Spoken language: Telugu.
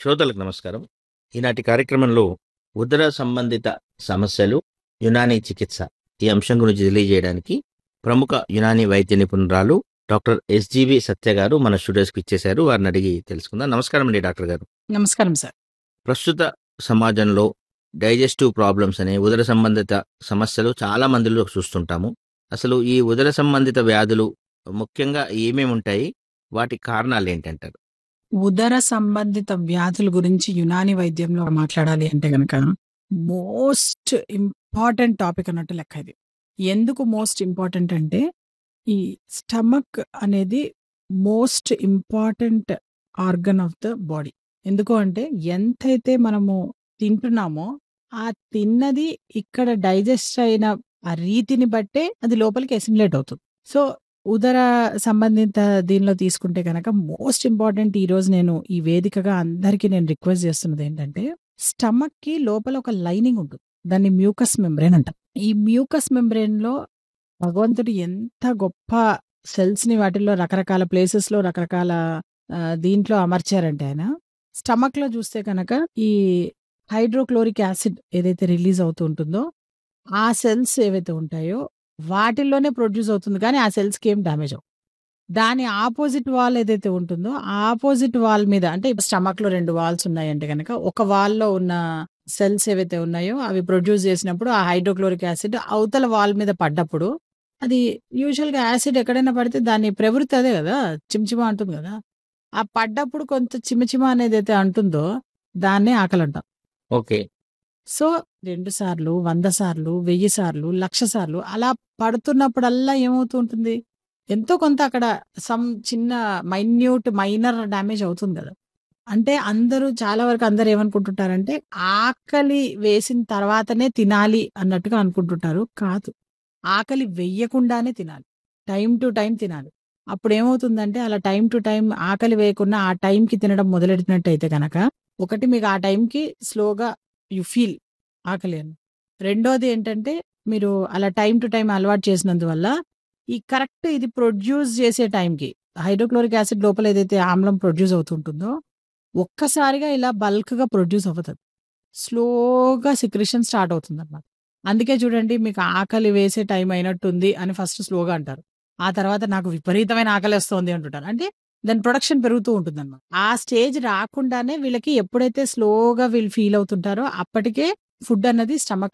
శ్రోతలకు నమస్కారం ఈనాటి కార్యక్రమంలో ఉదర సంబంధిత సమస్యలు యునానీ చికిత్స ఈ అంశం గురించి తెలియజేయడానికి ప్రముఖ యునానీ వైద్య నిపుణురాలు డాక్టర్ ఎస్జీవి సత్య గారు మన స్టూడియోస్కి ఇచ్చేశారు వారిని అడిగి తెలుసుకుందాం నమస్కారం అండి డాక్టర్ గారు నమస్కారం సార్ ప్రస్తుత సమాజంలో డైజెస్టివ్ ప్రాబ్లమ్స్ అనే ఉదర సంబంధిత సమస్యలు చాలా మందిలో చూస్తుంటాము అసలు ఈ ఉదర సంబంధిత వ్యాధులు ముఖ్యంగా ఏమేమి ఉంటాయి వాటి కారణాలు ఏంటంటారు ఉదర సంబంధిత వ్యాధుల గురించి యునాని వైద్యంలో మాట్లాడాలి అంటే గనక మోస్ట్ ఇంపార్టెంట్ టాపిక్ అన్నట్టు లెక్క ఇది ఎందుకు మోస్ట్ ఇంపార్టెంట్ అంటే ఈ స్టమక్ అనేది most important organ of the body ఎందుకు అంటే ఎంతైతే మనము తింటున్నామో ఆ తిన్నది ఇక్కడ డైజెస్ట్ అయిన ఆ రీతిని బట్టే అది లోపలికి అసిమిలేట్ అవుతుంది సో ఉదర సంబంధిత దీనిలో తీసుకుంటే కనుక మోస్ట్ ఇంపార్టెంట్ ఈ రోజు నేను ఈ వేదికగా అందరికీ నేను రిక్వెస్ట్ చేస్తున్నది ఏంటంటే స్టమక్ కి లోపల ఒక లైనింగ్ ఉంటుంది దాన్ని మ్యూకస్ మెంబ్రెయిన్ అంటాం ఈ మ్యూకస్ మెంబ్రెయిన్ లో భగవంతుడు ఎంత గొప్ప సెల్స్ ని వాటిల్లో రకరకాల ప్లేసెస్ లో రకరకాల ఆ, దీంట్లో అమర్చారంటే ఆయన స్టమక్ లో చూస్తే కనుక ఈ హైడ్రోక్లోరిక్ యాసిడ్ ఏదైతే రిలీజ్ అవుతూ ఉంటుందో ఆ సెల్స్ ఏవైతే ఉంటాయో వాటిల్లోనే ప్రొడ్యూస్ అవుతుంది కానీ ఆ సెల్స్కి ఏం డ్యామేజ్ అవ్వదు దాని ఆపోజిట్ వాల్ ఏదైతే ఉంటుందో ఆ ఆపోజిట్ వాల్ మీద అంటే ఇప్పుడు స్టమక్ లో రెండు వాల్స్ ఉన్నాయంటే కనుక ఒక wall లో ఉన్న సెల్స్ ఏవైతే ఉన్నాయో అవి ప్రొడ్యూస్ చేసినప్పుడు ఆ హైడ్రోక్లోరిక్ యాసిడ్ అవతల వాల్ మీద పడ్డప్పుడు అది యూజువల్ గా యాసిడ్ ఎక్కడైనా పడితే దాని ప్రవృత్తి అదే కదా చిమ్చిమ అంటుంది కదా ఆ పడ్డప్పుడు కొంత చిమచిమ అనేది అయితే అంటుందో దాన్నే ఆకలి అంటాం ఓకే సో రెండు సార్లు వంద సార్లు వెయ్యి సార్లు లక్ష సార్లు అలా పడుతున్నప్పుడల్లా ఏమవుతూ ఉంటుంది ఎంతో కొంత అక్కడ సమ్ చిన్న మైన్యూట్ మైనర్ డ్యామేజ్ అవుతుంది కదా అంటే అందరూ చాలా వరకు అందరూ ఏమనుకుంటుంటారంటే ఆకలి వేసిన తర్వాతనే తినాలి అన్నట్టుగా అనుకుంటుంటారు కాదు ఆకలి వెయ్యకుండానే తినాలి టైం టు టైం తినాలి అప్పుడు ఏమవుతుందంటే అలా టైం టు టైం ఆకలి వేయకుండా ఆ టైంకి తినడం మొదలెట్టినట్టయితే కనుక ఒకటి మీకు ఆ టైంకి స్లోగా యు ఫీల్ ఆకలి అని రెండోది ఏంటంటే మీరు అలా టైం టు టైం అలవాటు చేసినందువల్ల ఈ కరెక్ట్ ఇది ప్రొడ్యూస్ చేసే టైంకి హైడ్రోక్లోరిక్ యాసిడ్ లోపల ఏదైతే ఆమ్లం ప్రొడ్యూస్ అవుతుంటుందో ఒక్కసారిగా ఇలా బల్క్ గా ప్రొడ్యూస్ అవుతుంది స్లోగా సిక్రిషన్ స్టార్ట్ అవుతుంది అనమాట అందుకే చూడండి మీకు ఆకలి వేసే టైం అయినట్టుంది అని ఫస్ట్ స్లోగా అంటారు ఆ తర్వాత నాకు విపరీతమైన ఆకలి వస్తుంది అంటుంటారు అంటే దాని ప్రొడక్షన్ పెరుగుతూ ఉంటుంది అనమాట ఆ స్టేజ్ రాకుండానే వీళ్ళకి ఎప్పుడైతే స్లోగా వీళ్ళు ఫీల్ అవుతుంటారో అప్పటికే ఫుడ్ అన్నది స్టమక్